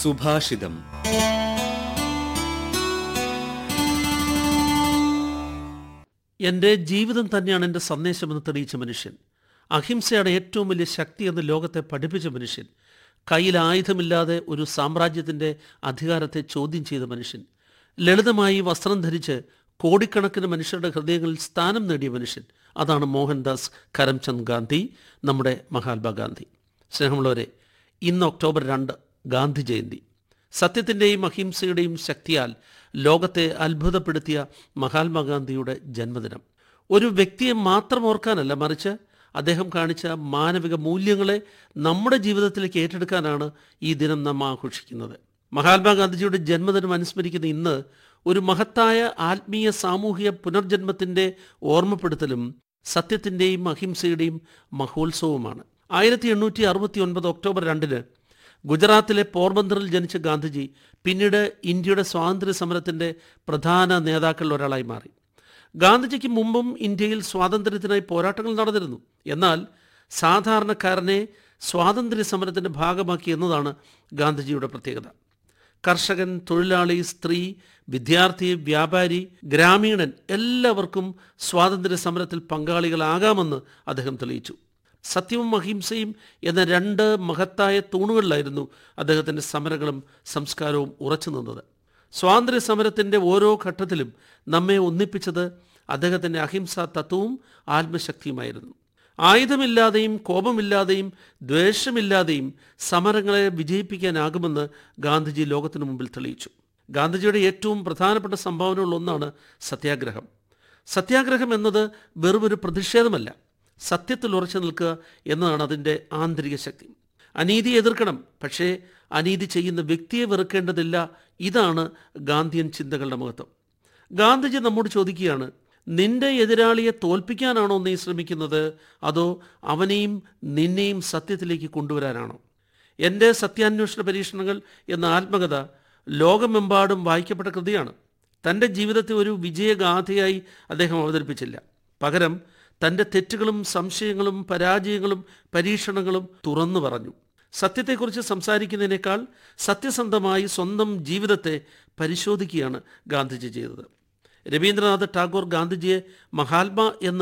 സുഭാഷിതം എൻ്റെ ജീവിതം തന്നെയാണ് എൻ്റെ സന്ദേശമെന്ന് തെളിയിച്ച മനുഷ്യൻ അഹിംസയുടെ ഏറ്റവും വലിയ ശക്തി എന്ന് ലോകത്തെ പഠിപ്പിച്ച മനുഷ്യൻ കയ്യിൽ ആയുധമില്ലാതെ ഒരു സാമ്രാജ്യത്തിൻ്റെ അധികാരത്തെ ചോദ്യം ചെയ്ത മനുഷ്യൻ ലളിതമായി വസ്ത്രം ധരിച്ച് കോടിക്കണക്കിന് മനുഷ്യരുടെ ഹൃദയങ്ങളിൽ സ്ഥാനം നേടിയ മനുഷ്യൻ അതാണ് മോഹൻദാസ് കരംചന്ദ് ഗാന്ധി നമ്മുടെ മഹാത്മാഗാന്ധി സ്നേഹമുള്ളവരെ ഇന്ന് ഒക്ടോബർ രണ്ട് ഗാന്ധി ജയന്തി സത്യത്തിൻ്റെയും അഹിംസയുടെയും ശക്തിയാൽ ലോകത്തെ അത്ഭുതപ്പെടുത്തിയ മഹാത്മാഗാന്ധിയുടെ ജന്മദിനം ഒരു വ്യക്തിയെ മാത്രം ഓർക്കാനല്ല മറിച്ച് അദ്ദേഹം കാണിച്ച മാനവിക മൂല്യങ്ങളെ നമ്മുടെ ജീവിതത്തിലേക്ക് ഏറ്റെടുക്കാനാണ് ഈ ദിനം നാം ആഘോഷിക്കുന്നത് മഹാത്മാഗാന്ധിജിയുടെ ജന്മദിനം അനുസ്മരിക്കുന്ന ഇന്ന് ഒരു മഹത്തായ ആത്മീയ സാമൂഹിക പുനർജന്മത്തിൻ്റെ ഓർമ്മപ്പെടുത്തലും സത്യത്തിൻ്റെയും അഹിംസയുടെയും മഹോത്സവവുമാണ് ആയിരത്തി എണ്ണൂറ്റി അറുപത്തി ഒൻപത് ഒക്ടോബർ രണ്ടിന് ഗുജറാത്തിലെ പോർബന്തറിൽ ജനിച്ച ഗാന്ധിജി പിന്നീട് ഇന്ത്യയുടെ സ്വാതന്ത്ര്യ സമരത്തിൻ്റെ പ്രധാന നേതാക്കളിൽ ഒരാളായി മാറി ഗാന്ധിജിക്ക് മുമ്പും ഇന്ത്യയിൽ സ്വാതന്ത്ര്യത്തിനായി പോരാട്ടങ്ങൾ നടന്നിരുന്നു എന്നാൽ സാധാരണക്കാരനെ സ്വാതന്ത്ര്യ സമരത്തിൻ്റെ ഭാഗമാക്കി എന്നതാണ് ഗാന്ധിജിയുടെ പ്രത്യേകത കർഷകൻ തൊഴിലാളി സ്ത്രീ വിദ്യാർത്ഥി വ്യാപാരി ഗ്രാമീണൻ എല്ലാവർക്കും സ്വാതന്ത്ര്യ സമരത്തിൽ പങ്കാളികളാകാമെന്ന് അദ്ദേഹം തെളിയിച്ചു സത്യവും അഹിംസയും എന്ന രണ്ട് മഹത്തായ തൂണുകളിലായിരുന്നു അദ്ദേഹത്തിൻ്റെ സമരങ്ങളും സംസ്കാരവും ഉറച്ചു നിന്നത് സ്വാതന്ത്ര്യ സമരത്തിൻ്റെ ഓരോ ഘട്ടത്തിലും നമ്മെ ഒന്നിപ്പിച്ചത് അദ്ദേഹത്തിൻ്റെ അഹിംസാ തത്വവും ആത്മശക്തിയുമായിരുന്നു ആയുധമില്ലാതെയും കോപമില്ലാതെയും ദ്വേഷമില്ലാതെയും സമരങ്ങളെ വിജയിപ്പിക്കാനാകുമെന്ന് ഗാന്ധിജി ലോകത്തിനു മുമ്പിൽ തെളിയിച്ചു ഗാന്ധിജിയുടെ ഏറ്റവും പ്രധാനപ്പെട്ട സംഭാവനകളിലൊന്നാണ് സത്യാഗ്രഹം സത്യാഗ്രഹം എന്നത് വെറുമൊരു പ്രതിഷേധമല്ല സത്യത്തിൽ ഉറച്ചു നിൽക്കുക എന്നതാണ് അതിൻ്റെ ആന്തരിക ശക്തി അനീതി എതിർക്കണം പക്ഷേ അനീതി ചെയ്യുന്ന വ്യക്തിയെ വെറുക്കേണ്ടതില്ല ഇതാണ് ഗാന്ധിയൻ ചിന്തകളുടെ മഹത്വം ഗാന്ധിജി നമ്മോട് ചോദിക്കുകയാണ് നിന്റെ എതിരാളിയെ തോൽപ്പിക്കാനാണോ നീ ശ്രമിക്കുന്നത് അതോ അവനെയും നിന്നെയും സത്യത്തിലേക്ക് കൊണ്ടുവരാനാണോ എൻ്റെ സത്യാന്വേഷണ പരീക്ഷണങ്ങൾ എന്ന ആത്മകഥ ലോകമെമ്പാടും വായിക്കപ്പെട്ട കൃതിയാണ് തൻ്റെ ജീവിതത്തെ ഒരു വിജയഗാഥയായി അദ്ദേഹം അവതരിപ്പിച്ചില്ല പകരം തൻ്റെ തെറ്റുകളും സംശയങ്ങളും പരാജയങ്ങളും പരീക്ഷണങ്ങളും തുറന്നു പറഞ്ഞു സത്യത്തെക്കുറിച്ച് സംസാരിക്കുന്നതിനേക്കാൾ സത്യസന്ധമായി സ്വന്തം ജീവിതത്തെ പരിശോധിക്കുകയാണ് ഗാന്ധിജി ചെയ്തത് രവീന്ദ്രനാഥ് ടാഗോർ ഗാന്ധിജിയെ മഹാത്മാ എന്ന